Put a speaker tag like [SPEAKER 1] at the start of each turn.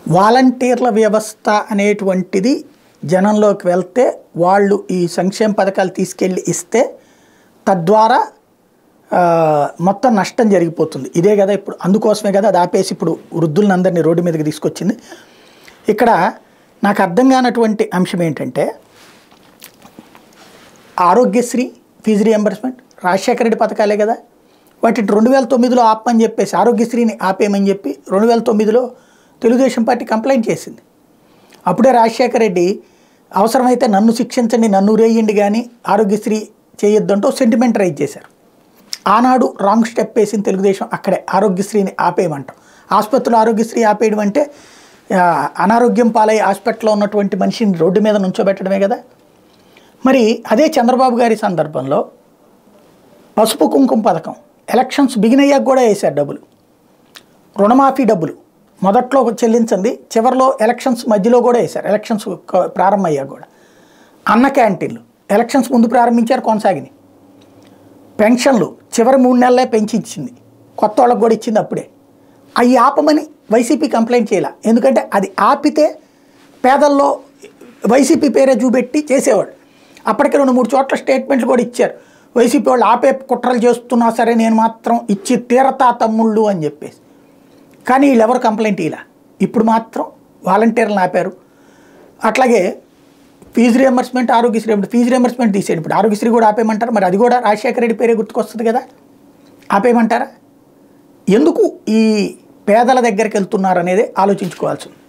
[SPEAKER 1] వాలంటీర్ల వ్యవస్థ అనేటువంటిది జనంలోకి వెళ్తే వాళ్ళు ఈ సంక్షేమ పథకాలు తీసుకెళ్ళి ఇస్తే తద్వారా ఆ, మొత్తం నష్టం జరిగిపోతుంది ఇదే కదా ఇప్పుడు అందుకోసమే కదా అది ఆపేసి ఇప్పుడు వృద్ధులను అందరినీ రోడ్డు మీదకి తీసుకొచ్చింది ఇక్కడ నాకు అర్థం కానటువంటి అంశం ఏంటంటే ఆరోగ్యశ్రీ ఫీజు రియంబర్స్మెంట్ రాజశేఖర రెడ్డి పథకాలే కదా వాటిని రెండు వేల తొమ్మిదిలో ఆపమని చెప్పేసి ఆరోగ్యశ్రీని ఆపేయమని చెప్పి రెండు వేల తొమ్మిదిలో తెలుగుదేశం పార్టీ కంప్లైంట్ చేసింది అప్పుడే రాజశేఖర రెడ్డి అవసరమైతే నన్ను శిక్షించండి నన్ను రేయండి కానీ ఆరోగ్యశ్రీ చేయొద్దంటూ సెంటిమెంట్ రైజ్ చేశారు ఆనాడు రాంగ్ స్టెప్ వేసిన తెలుగుదేశం అక్కడే ఆరోగ్యశ్రీని ఆపేయమంటాం ఆసుపత్రిలో ఆరోగ్యశ్రీ ఆపేయడం అంటే ఆ, అనారోగ్యం పాలై హాస్పిటల్లో ఉన్నటువంటి మనిషిని రోడ్డు మీద నుంచోబెట్టడమే కదా మరి అదే చంద్రబాబు గారి సందర్భంలో పసుపు కుంకుమ పథకం ఎలక్షన్స్ బిగిన్ అయ్యాక కూడా వేశారు డబ్బులు రుణమాఫీ డబ్బులు మొదట్లో చెల్లించింది చివరిలో ఎలక్షన్స్ మధ్యలో కూడా వేశారు ఎలక్షన్స్ క- ప్రారంభమయ్యాక కూడా అన్న క్యాంటీన్లు ఎలక్షన్స్ ముందు ప్రారంభించారు కొనసాగినాయి పెన్షన్లు చివరి మూడు నెలలే పెంచి ఇచ్చింది కొత్త వాళ్ళకి కూడా ఇచ్చింది అప్పుడే అవి ఆపమని వైసీపీ కంప్లైంట్ చేయాల ఎందుకంటే అది ఆపితే పేదల్లో వైసీపీ పేరే చూపెట్టి చేసేవాడు అప్పటికే రెండు మూడు చోట్ల స్టేట్మెంట్లు కూడా ఇచ్చారు వైసీపీ వాళ్ళు ఆపే కుట్రలు చేస్తున్నా సరే నేను మాత్రం ఇచ్చి తీరతా తమ్ముళ్ళు అని చెప్పేసి కానీ వీళ్ళు ఎవరు కంప్లైంట్ ఇలా ఇప్పుడు మాత్రం వాలంటీర్లను ఆపారు అట్లాగే fee reimbursement Aarogyasri fee reimbursement తీసేయండి ఇప్పుడు ఆరోగ్యశ్రీ కూడా ఆపేయమంటారు మరి అది కూడా రాజశేఖర రెడ్డి పేరే గుర్తుకొస్తుంది కదా ఆపేయమంటారా ఎందుకు ఈ పేదల దగ్గరికి వెళ్తున్నారు అనేది ఆలోచించుకోవాల్సి ఉంది